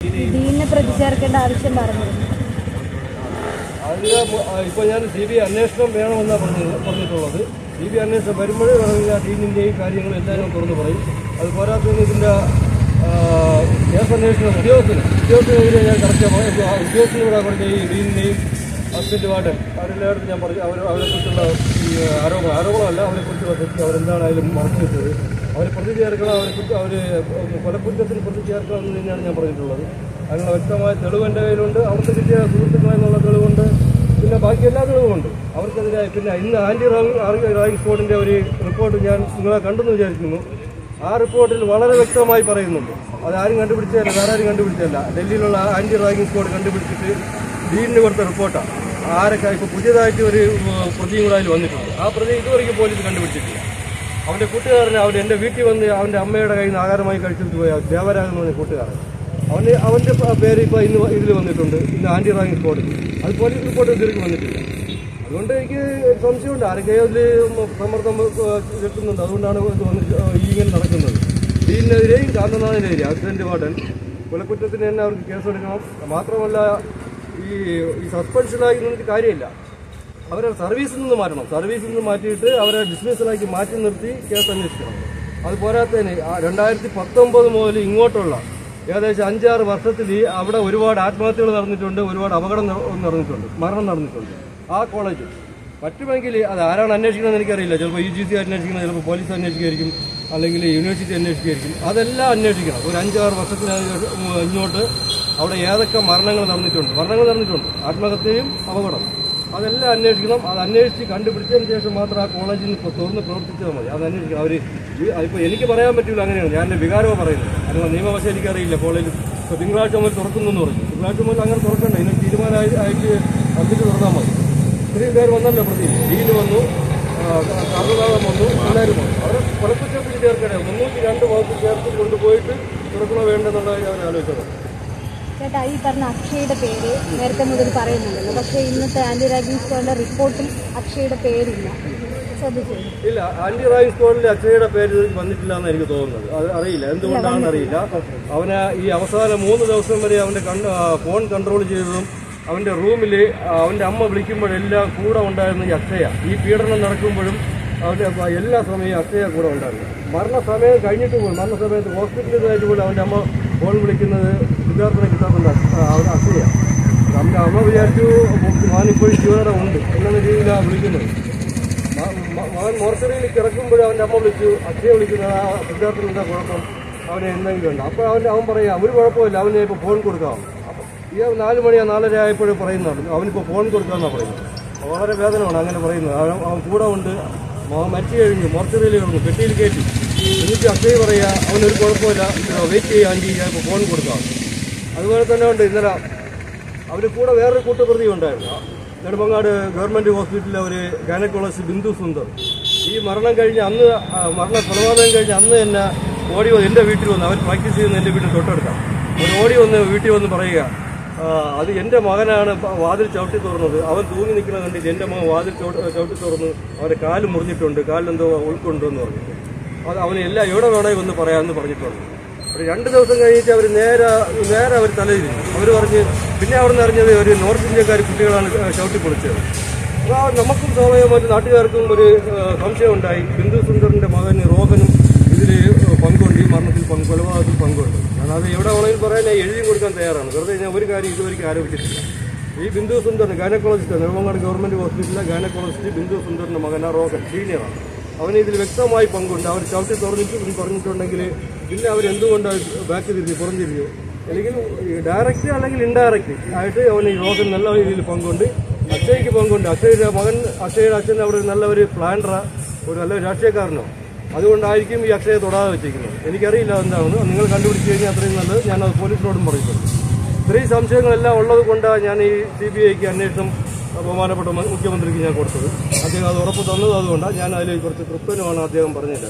ഡീലിനെ പ്രതി ചേർക്കേണ്ട ആവശ്യം പറഞ്ഞിരുന്നു അതിൻ്റെ ഇപ്പോൾ ഞാൻ സി ബി ഐ അന്വേഷണം വേണമെന്നാണ് പറഞ്ഞത് പറഞ്ഞിട്ടുള്ളത് സി ബി ഐ അന്വേഷണം വരുമ്പോഴേ പറഞ്ഞ ടീമിൻ്റെയും കാര്യങ്ങളും എല്ലാവരും തുറന്നു പറയും അത് പോരാത്തതിന് ഇതിൻ്റെ ആ, കേസ് അന്വേഷണം ഉദ്യോഗസ്ഥന് ഉദ്യോഗസ്ഥനെതിരെ ഞാൻ കറക്റ്റ് ഉദ്യോഗസ്ഥനോട് അവരുടെ ഈ ഡീനിൻ്റെയും ഹസ്ബൻഡ് വാർഡൻ അവരെല്ലായിടത്തും ഞാൻ പറഞ്ഞു അവർ അവരെക്കുറിച്ചുള്ള ഈ ആരോപണം ആരോപണമല്ല അവരെക്കുറിച്ചുള്ള തെറ്റ് അവരെന്താണായാലും മറച്ചു വെച്ചത് അവരെ പ്രതി ചേർക്കണം അവരെക്കുറിച്ച് അവർ കൊലക്കുറ്റത്തിന് പ്രതി ചേർക്കണം എന്ന് തന്നെയാണ് ഞാൻ പറഞ്ഞിട്ടുള്ളത് അതിനുള്ള വ്യക്തമായ തെളിവ് എൻ്റെ കയ്യിലുണ്ട് അവർക്ക് കിട്ടിയ സുഹൃത്തുക്കളെന്നുള്ള തെളിവുണ്ട് പിന്നെ ബാക്കി എല്ലാ തെളിവുമുണ്ട് അവർക്കെതിരെ പിന്നെ ഇന്ന് ആന്റി റാങ്ക് റാങ്ക് സ്ക്വാഡിന്റെ ഒരു റിപ്പോർട്ട് ഞാൻ നിങ്ങളെ കണ്ടെന്ന് വിചാരിക്കുന്നു ആ റിപ്പോർട്ടിൽ വളരെ വ്യക്തമായി പറയുന്നുണ്ട് അത് ആരും കണ്ടുപിടിച്ചതല്ല വേറെ ആരും കണ്ടുപിടിച്ചതല്ല ഡൽഹിയിലുള്ള ആന്റി റാങ്കിങ് സ്ക്വാഡ് കണ്ടുപിടിച്ചിട്ട് ഡീനിന് കൊടുത്ത റിപ്പോർട്ടാണ് ആരൊക്കെ ഇപ്പോൾ പുതിയതായിട്ട് ഒരു ഉം, പ്രതിയും കൂടെ അതിൽ വന്നിട്ടുണ്ട് ആ പ്രതി ഇതുവരെയ്ക്കും പോലീസ് കണ്ടുപിടിച്ചിട്ടില്ല അവന്റെ കൂട്ടുകാരൻ അവൻ എൻ്റെ വീട്ടിൽ വന്ന് അവന്റെ അമ്മയുടെ കയ്യിൽ നിന്ന് ആഹാരമായി കഴിച്ചിട്ട് പോയ ദേവരാജൻ എന്ന് പറഞ്ഞ കൂട്ടുകാരൻ അവന് അവന്റെ പ- പേര് ഇപ്പോൾ ഇന്ന് ഇതിൽ വന്നിട്ടുണ്ട് ഇന്ന് ആന്റി റാങ്ക് സ്ക്വാഡിൽ അത് പോലീസ് റിപ്പോർട്ട് ഇതുവരെയ്ക്കും വന്നിട്ടില്ല അതുകൊണ്ട് എനിക്ക് സംശയമുണ്ട് ആരൊക്കെയോ അതിൽ സമ്മർദ്ദം ഏഹ്, ചെലുത്തുന്നുണ്ട് അതുകൊണ്ടാണ് ഇത് വന്ന് ഈ ഇങ്ങനെ നടക്കുന്നത് ഡീലിനെതിരെയും കാന്തനാഥിനെതിരെ ആക്സിഡന്റ് വാർഡൻ കൊലക്കുറ്റത്തിന് തന്നെ അവർക്ക് കേസെടുക്കണം മാത്രമല്ല ഈ ഈ സസ്പെൻഷനായി നിന്നിട്ട് കാര്യമില്ല അവരെ സർവീസിൽ നിന്ന് മാറ്റണം സർവീസിൽ നിന്ന് മാറ്റിയിട്ട് അവരെ ഡിസ്മിസലാക്കി മാറ്റി നിർത്തി കേസ് അന്വേഷിക്കണം അത് പോരാത്തതിന് ആ രണ്ടായിരത്തി പത്തൊമ്പത് മുതൽ ഇങ്ങോട്ടുള്ള ഏകദേശം അഞ്ചാറ് വർഷത്തിൽ ഈ അവിടെ ഒരുപാട് ആത്മഹത്യകൾ നടന്നിട്ടുണ്ട് ഒരുപാട് അപകടം നട- നടന്നിട്ടുണ്ട് മരണം നടന്നിട്ടുണ്ട് ആ കോളേജ് പറ്റുമെങ്കിൽ അത് ആരാണ് അന്വേഷിക്കണമെന്ന് എനിക്കറിയില്ല ചിലപ്പോൾ യു ജി സി അന്വേഷിക്കണം ചിലപ്പോൾ പോലീസ് അന്വേഷിക്കുമായിരിക്കും അല്ലെങ്കിൽ യൂണിവേഴ്സിറ്റി അന്വേഷിക്കുമായിരിക്കും അതെല്ലാം അന്വേഷിക്കണം ഒരു അഞ്ചാറ് വർഷത്തിനകം ഇങ്ങോട്ട് അവിടെ ഏതൊക്കെ മരണങ്ങൾ നടന്നിട്ടുണ്ട് മരണങ്ങൾ നടന്നിട്ടുണ്ട് ആത്മഹത്യയും അപകടം അതെല്ലാം അന്വേഷിക്കണം അത് അന്വേഷിച്ച് കണ്ടുപിടിച്ചതിന് ശേഷം മാത്രം ആ കോളേജിൽ നിന്ന് തുറന്ന് പ്രവർത്തിച്ചാൽ മതി അത് അന്വേഷിക്കണം അവർ ഇപ്പോൾ എനിക്ക് പറയാൻ പറ്റില്ല അങ്ങനെയാണ് ഞാൻ എൻ്റെ വികാരമോ പറയുന്നത് കാരണം നിയമവശം എനിക്കറിയില്ല കോളേജിൽ ഇപ്പോൾ തിങ്കളാഴ്ച മുതൽ തുറക്കുന്നു എന്ന് പറഞ്ഞു തിങ്കളാഴ്ച മുതൽ അങ്ങനെ തുറക്കണ്ട ഇതിന് തീരുമാനമായി ആയിട്ട് അതിന് തുറന്നാൽ മതി ഇത്രയും പേര് വന്നല്ലോ പ്രതി ഡീന് വന്നു കർണനാഥം വന്നു എല്ലാവരും വന്നു അവരെ കൊലക്കുറ്റത്തിൽ ചേർക്കണേ മുന്നൂറ്റി രണ്ട് വകുപ്പ് ചേർത്ത് കൊണ്ടുപോയിട്ട് തുറക്കണോ വേണ്ടെന്നുള്ളത് ഞാൻ ആലോചിച്ചത് ചേട്ടാ ഈ പറഞ്ഞ അക്ഷയുടെ പേര് നേരത്തെ മുതൽ പറയുന്നുണ്ടല്ലോ പക്ഷേ ഇന്നത്തെ ആന്റി റാഗിംഗ് സ്ക്വാഡിന്റെ റിപ്പോർട്ടിൽ അക്ഷയുടെ പേരില്ല ശ്രദ്ധിച്ചു ഇല്ല ആന്റി റായിങ് സ്ക്വാഡിൽ അക്ഷയുടെ പേര് ഇതിൽ വന്നിട്ടില്ല എന്ന് എനിക്ക് തോന്നുന്നത് അത് അറിയില്ല എന്തുകൊണ്ടാണെന്ന് അറിയില്ല അവന് ഈ അവസാന മൂന്ന് ദിവസം വരെ അവന്റെ കണ്ട് ആ, ഫോൺ കൺട്രോൾ ചെയ്തതും അവന്റെ റൂമിൽ അവന്റെ അമ്മ വിളിക്കുമ്പോഴെല്ലാം കൂടെ ഉണ്ടായിരുന്ന ഈ അക്ഷയ ഈ പീഡനം നടക്കുമ്പോഴും അവന്റെ അപ്പ- എല്ലാ സമയവും അക്ഷയ കൂടെ ഉണ്ടായിരുന്നു മരണസമയം കഴിഞ്ഞിട്ട് പോലും മരണസമയത്ത് ഹോസ്പിറ്റലിലായിട്ട് പോലും അവന്റെ അമ്മ ഫോൺ വിളിക്കുന്നത് സിദ്ധാർത്ഥനെ കിട്ടാറുണ്ട് അവരുടെ അക്ഷയ അവന്റെ അമ്മ വിചാരിച്ചു ഞാനിപ്പോഴും ജീവനോടെ ഉണ്ട് എന്നുള്ള രീതിയിലാണ് വിളിക്കുന്നത് മ- മ- മകൻ മോർച്ചറിയിൽ കിടക്കുമ്പോൾ അവൻ്റെ അമ്മ വിളിച്ചു അച്ഛയെ വിളിക്കുന്നത് ആ സിദ്ധാർത്ഥന് എന്താ കുഴപ്പം അവനെ എന്തെങ്കിലും ഉണ്ട് അപ്പോൾ അവൻ്റെ അവൻ പറയാം ഒരു കുഴപ്പമില്ല അവനെ ഇപ്പോൾ ഫോൺ കൊടുക്കാം അപ്പോൾ ഈ നാല് മണിയാ നാലര ആയപ്പോഴും പറയുന്നതാണ് അവനിപ്പോൾ ഫോൺ കൊടുക്കാമെന്നാണ് പറയുന്നത് അപ്പോൾ വളരെ വേദനമാണ് അങ്ങനെ പറയുന്നത് അവൻ അവൻ കൂടെ ഉണ്ട് മകൻ മരിച്ചു കഴിഞ്ഞു മോർച്ചറിയിൽ കിടന്നു പെട്ടിയിൽ കയറ്റി എന്നിട്ട് അക്ഷയ് പറയുക അവനൊരു കുഴപ്പമില്ല വെയിറ്റ് ചെയ്യാൻ ആൻറ്റി ഞാൻ ഇപ്പോൾ ഫോൺ കൊടുക്കാം അതുപോലെ തന്നെ ഉണ്ട് ഇന്നലെ അവർ കൂടെ വേറൊരു കൂട്ടുപ്രതി ഉണ്ടായിരുന്നു നെടുമങ്ങാട് ഗവൺമെന്റ് ഹോസ്പിറ്റലിലെ ഒരു ഗൈനക്കോളജിസ്റ്റ് ബിന്ദു സുന്ദർ ഈ മരണം കഴിഞ്ഞ് അന്ന് ആ, മരണ കൊലപാതകം കഴിഞ്ഞ് അന്ന് തന്നെ ഓടി വന്ന് എൻ്റെ വീട്ടിൽ വന്ന് അവർ പ്രാക്ടീസ് ചെയ്യുന്ന എൻ്റെ വീട്ടിൽ തൊട്ടടുത്താണ് അവർ ഓടി വന്ന് വീട്ടിൽ വന്ന് പറയുക ആ, അത് എൻ്റെ മകനാണ് പ- വാതിൽ ചവിട്ടി തുറന്നത് അവൻ തൂങ്ങി നിൽക്കുന്ന കണ്ടിട്ട് എൻ്റെ മകൻ വാതിൽ ചവിട്ടി ചവിട്ടി തുറന്ന് അവൻ്റെ കാല് മുറിഞ്ഞിട്ടുണ്ട് കാലിലെന്തോ ഉൾക്കൊണ്ടെന്ന് പറഞ്ഞിട്ട് അത് അവന് എല്ലാം എവിടെ വേണമെങ്കിൽ ഒന്ന് പറയാമെന്ന് പറഞ്ഞിട്ടുണ്ട് ഒരു രണ്ട് ദിവസം കഴിഞ്ഞിട്ട് അവർ നേരെ നേരെ അവർ തലതിരിഞ്ഞു അവർ പറഞ്ഞ് പിന്നെ അവിടെ നിന്ന് അറിഞ്ഞത് ഒരു നോർത്ത് ഇന്ത്യക്കാർ കുട്ടികളാണ് ചവിട്ടി പൊളിച്ചത് അപ്പോൾ ആ നമുക്കും സ്വാഭാവികമായിട്ട് നാട്ടുകാർക്കും ഒരു ഏഹ്, സംശയമുണ്ടായി ബിന്ദു സുന്ദറിന്റെ മകൻ റോഹനും ഇതിൽ പങ്കുണ്ട് ഈ മരണത്തിൽ പങ്ക് കൊലപാതകത്തിൽ പങ്കുണ്ട് ഞാൻ അത് എവിടെ വേണമെങ്കിലും പറയാൻ ഞാൻ എഴുതി കൊടുക്കാൻ തയ്യാറാണ് വെറുതെ ഞാൻ ഒരു കാര്യം ഇതുവരെയ്ക്കും ആരോപിച്ചിട്ടില്ല ഈ ബിന്ദു സുന്ദർ ഗൈനക്കോളജിസ്റ്റ് നെടുമങ്ങാട് ഗവൺമെന്റ് ഹോസ്പിറ്റലിലെ ഗൈനക്കോളജിസ്റ്റ് ബിന്ദു സുന്ദറിന്റെ മകൻ റോഹൻ സീനിയറാണ് അവന് ഇതിൽ വ്യക്തമായി പങ്കുണ്ട് അവർ ചവിട്ടി തുറന്നിട്ട് പറഞ്ഞിട്ടുണ്ടെങ്കിൽ പിന്നെ അവരെന്തുകൊണ്ട് ബാക്ക് തിരിഞ്ഞു പുറംതിരിഞ്ഞു അല്ലെങ്കിൽ ഡയറക്റ്റ് അല്ലെങ്കിൽ ഇൻഡയറക്റ്റ് ആയിട്ട് അവന് ഈ രോഗം നല്ല രീതിയിൽ പങ്കുണ്ട് അക്ഷയ്ക്ക് പങ്കുണ്ട് അക്ഷയുടെ മകൻ അക്ഷയുടെ അച്ഛൻ അവിടെ ഒരു നല്ല ഒരു പ്ലാനറാ ഒരു നല്ല രാഷ്ട്രീയക്കാരനോ അതുകൊണ്ടായിരിക്കും ഈ അക്ഷയെ തൊടാതെ വെച്ചിരിക്കുന്നത് എനിക്കറിയില്ല എന്താണെന്ന് നിങ്ങൾ കണ്ടുപിടിച്ച് കഴിഞ്ഞാൽ അത്രയും നല്ലത് ഞാൻ അത് പോലീസിനോടും പറയുന്നുണ്ട് ഇത്രയും സംശയങ്ങളെല്ലാം ഉള്ളത് കൊണ്ടാണ് ഞാൻ ഈ സി ബി ഐക്ക് അന്വേഷണം ബഹുമാനപ്പെട്ട മ- മുഖ്യമന്ത്രിക്ക് ഞാൻ കൊടുത്തത് അദ്ദേഹം അത് ഉറപ്പ് തന്നത് അതുകൊണ്ടാണ് ഞാൻ അതിൽ കുറച്ച് തൃപ്തനുമാണ് അദ്ദേഹം പറഞ്ഞത്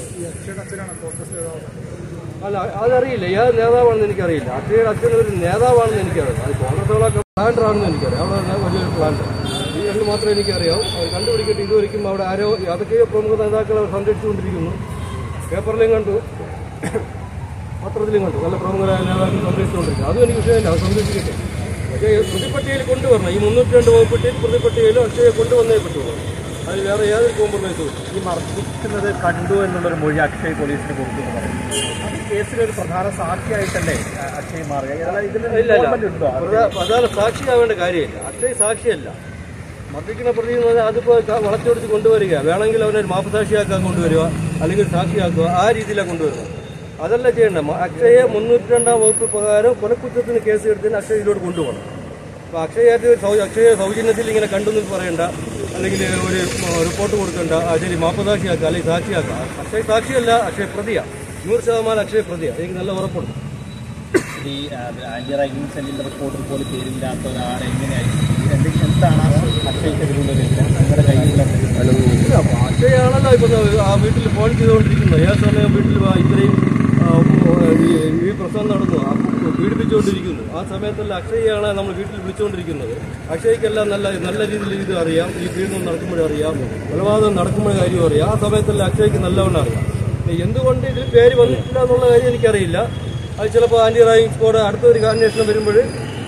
അല്ല അതറിയില്ല ഏത് നേതാവാണെന്ന് എനിക്കറിയില്ല അക്ഷയുടെ അച്ഛൻ ഒരു നേതാവാണെന്ന് എനിക്കറിയാം അത് കോൺഗ്രസുകളൊക്കെ പ്ലാന്റർ ആണെന്ന് എനിക്കറിയാം അവിടെ ന- വലിയൊരു പ്ലാന്റർ ഈ രണ്ട് മാത്രമേ എനിക്കറിയാവൂ അത് കണ്ടുപിടിക്കട്ടെ ഇതുവരെയും അവിടെ ആരോ അതൊക്കെയോ പ്രമുഖ നേതാക്കളെ സംരക്ഷിച്ചുകൊണ്ടിരിക്കുന്നു പേപ്പറിലും കണ്ടു പത്രത്തിലും കണ്ടു നല്ല പ്രമുഖരായ നേതാക്കൾ സംരക്ഷിച്ചുകൊണ്ടിരിക്കുന്നത് അതും എനിക്ക് വിഷയമില്ല അത് സംരക്ഷിക്കട്ടെ പക്ഷേ ഈ പ്രതിപട്ടികയിൽ കൊണ്ടുവരണം ഈ മുന്നൂറ്റി രണ്ട് വകുപ്പിട്ടിൽ പ്രതിപട്ടികയിലും അക്ഷയെ കൊണ്ടുവന്നേ പറ്റുള്ളൂ അതിൽ വേറെ യാതൊരു കോംപ്രമൈസും ഇല്ല ഈ മർദ്ദിക്കുന്നത് കണ്ടു എന്നുള്ളൊരു മൊഴി അക്ഷയ് പോലീസിന് കൊടുത്തു എന്ന് പറയുന്നു അത് കേസിലൊരു പ്രധാന സാക്ഷിയായിട്ടല്ലേ അ- അക്ഷയ് മാറുക അല്ല, ഇതിന് ഇല്ല ഇല്ല involvement ഉണ്ടോ പ്രധാ- പ്രധാന സാക്ഷിയാവേണ്ട കാര്യമില്ല അക്ഷയ് സാക്ഷിയല്ല മർദ്ദിക്കുന്ന പ്രതി എന്ന് പറഞ്ഞാൽ അതിപ്പോൾ വളച്ചൊടിച്ച് കൊണ്ടുവരിക വേണമെങ്കിൽ അവനെ ഒരു മാപ്പസാക്ഷിയാക്കാൻ കൊണ്ടുവരിക അല്ലെങ്കിൽ സാക്ഷിയാക്കുക ആ രീതിയിലാണ് കൊണ്ടുവരുന്നത് അതല്ല ചെയ്യേണ്ടത് മ- അക്ഷയെ മുന്നൂറ്റി രണ്ടാം വകുപ്പ് പ്രകാരം കൊലക്കുറ്റത്തിന് കേസ് എടുത്തതിന് അക്ഷയ ഇതിലോട്ട് കൊണ്ടുപോകണം അപ്പോൾ അക്ഷയായിട്ട് ഒരു സൗ- അക്ഷയ സൗജന്യത്തിൽ ഇങ്ങനെ കണ്ടെന്ന് പറയണ്ട അല്ലെങ്കിൽ ഒരു ഉം, റിപ്പോർട്ട് കൊടുക്കണ്ട ആ ശരി മാപ്പസാക്ഷിയാക്കുക അല്ലെങ്കിൽ സാക്ഷിയാക്കുക അക്ഷയ സാക്ഷിയല്ല അക്ഷയ പ്രതിയാണ് നൂറ് ശതമാനം അക്ഷയ പ്രതിയാണ് എനിക്ക് നല്ല ഉറപ്പുണ്ട് ഈ ആന്റി റാഗിംഗ് സെല്ലിന്റെ റിപ്പോർട്ടിൽ പോലും പേരില്ലാത്ത ഒരാൾ എങ്ങനെയായിരിക്കും എന്തെങ്കിലും എന്താണ് അക്ഷയ്ക്ക് ഇതിലുള്ള നിങ്ങളുടെ കയ്യിലുള്ള അക്ഷയാണല്ലോ ഇപ്പൊ ആ വീട്ടിൽ ഫോൺ ചെയ്തുകൊണ്ടിരിക്കുന്നത് ഏത് സമയം വീട്ടിൽ വാ ഇത്രയും ആ, ഈ- ഈ പ്രശ്നം നടന്നു ആ പീഡിപ്പിച്ചുകൊണ്ടിരിക്കുന്നു ആ സമയത്തല്ല അക്ഷയാണ് നമ്മൾ വീട്ടിൽ വിളിച്ചുകൊണ്ടിരിക്കുന്നത് അക്ഷയ്ക്കെല്ലാം നല്ല നല്ല രീതിയിൽ ഇത് അറിയാം ഈ പീഡനം നടക്കുമ്പോഴും അറിയാം കൊലപാതകം നടക്കുമ്പോഴും കാര്യം അറിയാം ആ സമയത്തല്ല അക്ഷയ്ക്ക് നല്ലവണ്ണം അറിയാം ഇനി എന്തുകൊണ്ട് ഇതിൽ പേര് വന്നിട്ടില്ല എന്നുള്ള കാര്യം എനിക്കറിയില്ല അത് ചിലപ്പോൾ ആന്റി റായിങ് സ്ക്വാഡ് അടുത്ത ഒരു അന്വേഷണം വരുമ്പോൾ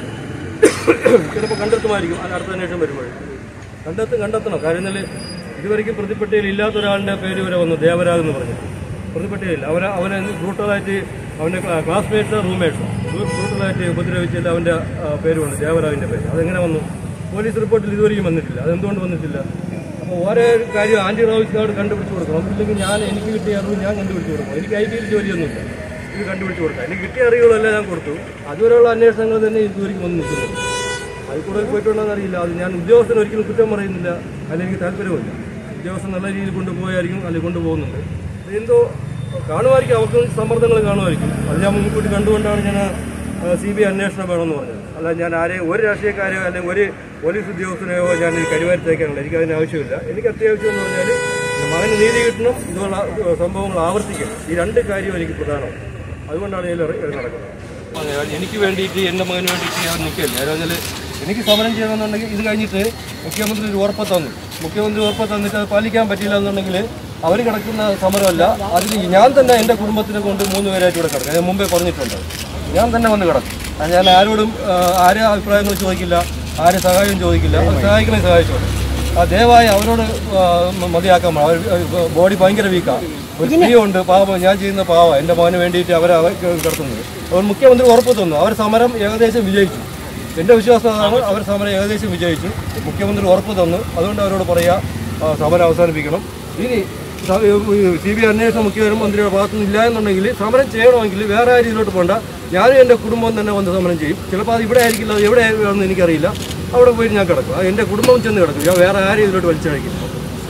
ചിലപ്പോൾ കണ്ടെത്തുമായിരിക്കും അത് അടുത്ത അന്വേഷണം വരുമ്പോൾ കണ്ടെത്തും കണ്ടെത്തണം കാര്യം എന്നാൽ ഇതുവരെയ്ക്കും പ്രതിപ്പട്ടികയിൽ ഇല്ലാത്ത ഒരാളുടെ പേര് വരെ വന്നു ദേവരാജ് എന്ന് പറഞ്ഞു പ്രതിപ്പട്ടികയിൽ അവനെ അവനെ ബ്രൂട്ടലായിട്ട് അവൻ്റെ ക്ലാസ്മേറ്റ്സ് റൂംമേറ്റ്സ് ബ്രൂട്ടലായിട്ട് ഉപദ്രവിച്ചില്ല അവൻ്റെ ആ, പേര് വന്നു ദേവരാജിൻ്റെ പേര് അതെങ്ങനെ വന്നു പോലീസ് റിപ്പോർട്ടിൽ ഇതുവരെയും വന്നിട്ടില്ല അതെന്തുകൊണ്ട് വന്നിട്ടില്ല അപ്പോൾ ഓരോ കാര്യം ആൻറ്റി റോയിസ് കാർഡ് കണ്ടുപിടിച്ച് കൊടുക്കണം ഇല്ലെങ്കിൽ ഞാൻ എനിക്ക് കിട്ടിയ അറിവ് ഞാൻ കണ്ടുപിടിച്ച് കൊടുക്കണം എനിക്ക് ഐ ടിയിൽ ജോലിയൊന്നുമില്ല ഇത് കണ്ടുപിടിച്ച് കൊടുക്കാം എനിക്ക് കിട്ടിയ അറിവുകളെല്ലാം ഞാൻ കൊടുത്തു അതുവരെയുള്ള അന്വേഷണങ്ങൾ തന്നെ ഇതുവരെയും വന്ന് നിൽക്കുന്നു അതിൽ കൂടുതൽ പോയിട്ടുണ്ടോന്ന് അറിയില്ല അത് ഞാൻ ഉദ്യോഗസ്ഥന് ഒരിക്കലും കുറ്റം പറയുന്നില്ല അതിൽ എനിക്ക് താല്പര്യമില്ല ഉദ്യോഗസ്ഥൻ നല്ല രീതിയിൽ കൊണ്ടുപോയായിരിക്കും അല്ലെങ്കിൽ കൊണ്ടുപോകുന്നുണ്ട് അത് എന്തോ കാണുമായിരിക്കും അവർക്ക് സമ്മർദ്ദങ്ങൾ കാണുമായിരിക്കും അത് ഞാൻ മുൻകൂട്ടി കണ്ടുകൊണ്ടാണ് ഞാൻ സി ബി ഐ അന്വേഷണം വേണമെന്ന് പറഞ്ഞത് അല്ല ഞാൻ ആരെയും ഒരു രാഷ്ട്രീയക്കാരെയോ അല്ലെങ്കിൽ ഒരു പോലീസ് ഉദ്യോഗസ്ഥനെയോ ഞാൻ ഈ കരിവാരിത്തേക്കാനുള്ള എനിക്ക് അതിന് ആവശ്യമില്ല എനിക്ക് അത്യാവശ്യം എന്ന് പറഞ്ഞാൽ എൻ്റെ മകന് നീതി കിട്ടണം ഇതുപോലുള്ള ആ, സംഭവങ്ങൾ ആവർത്തിക്കണം ഈ രണ്ട് കാര്യം എനിക്ക് പ്രധാനമാണ് അതുകൊണ്ടാണ് ഞാൻ ഇത് നടക്കുന്നത് എനിക്ക് വേണ്ടിയിട്ട് എൻ്റെ മകന് വേണ്ടിയിട്ട് ഞാൻ നിൽക്കില്ല എന്ന് പറഞ്ഞാൽ എനിക്ക് സമരം ചെയ്യണമെന്നുണ്ടെങ്കിൽ ഇത് കഴിഞ്ഞിട്ട് മുഖ്യമന്ത്രി ഒരു ഉറപ്പ് തന്നു മുഖ്യമന്ത്രി ഉറപ്പ് തന്നിട്ട് അത് പാലിക്കാൻ പറ്റില്ല എന്നുണ്ടെങ്കിൽ അവർ കിടക്കുന്ന സമരമല്ല അതിൽ ഞാൻ തന്നെ എൻ്റെ കുടുംബത്തിനെ കൊണ്ട് മൂന്ന് പേരായിട്ട് ഇവിടെ കിടക്കും ഞാൻ മുമ്പേ പറഞ്ഞിട്ടുണ്ട് ഞാൻ തന്നെ വന്ന് കിടക്കും അത് ഞാൻ ആരോടും ആ, ആരെ അഭിപ്രായങ്ങൾ ചോദിക്കില്ല ആരെ സഹായം ചോദിക്കില്ല അവർ സഹായിക്കണേ സഹായിച്ചോട്ടെ ആ ദയവായി അവരോട് ആ, മ- മതിയാക്കാൻ പാ- അവർ ബോഡി ഭയങ്കര വീക്കാണ് ഒരു സ്ത്രീയുണ്ട് പാവം ഞാൻ ചെയ്യുന്ന പാവ എൻ്റെ മോന് വേണ്ടിയിട്ട് അവരെ അവർ കിടത്തുന്നത് അവർ മുഖ്യമന്ത്രി ഉറപ്പ് തന്നു അവർ സമരം ഏകദേശം വിജയിച്ചു എൻ്റെ വിശ്വാസം അതാണ് അവർ സമരം ഏകദേശം വിജയിച്ചു മുഖ്യമന്ത്രി ഉറപ്പ് തന്നു അതുകൊണ്ട് അവരോട് പറയാ ആ, സമരം അവസാനിപ്പിക്കണം ഇനി സി ബി ഐ അന്വേഷണം മുഖ്യമന്ത്രിയുടെ ഭാഗത്തുനിന്ന് ഇല്ല എന്നുണ്ടെങ്കിൽ സമരം ചെയ്യണമെങ്കിൽ വേറെ ആ രീതിയിലോട്ട് പോകണ്ട ഞാനും എൻ്റെ കുടുംബം തന്നെ വന്ന് സമരം ചെയ്യും ചിലപ്പോൾ അത് ഇവിടെ ആയിരിക്കില്ല അത് എവിടെ ആണെന്ന് എനിക്കറിയില്ല അവിടെ പോയിട്ട് ഞാൻ കിടക്കും അത് എൻ്റെ കുടുംബം ചെന്ന് കിടക്കും ഞാൻ വേറെ ആ രീതിയിലോട്ട് വലിച്ചഴക്കില്ല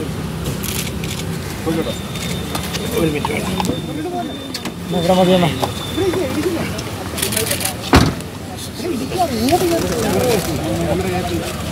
ഒരു മിനിറ്റ്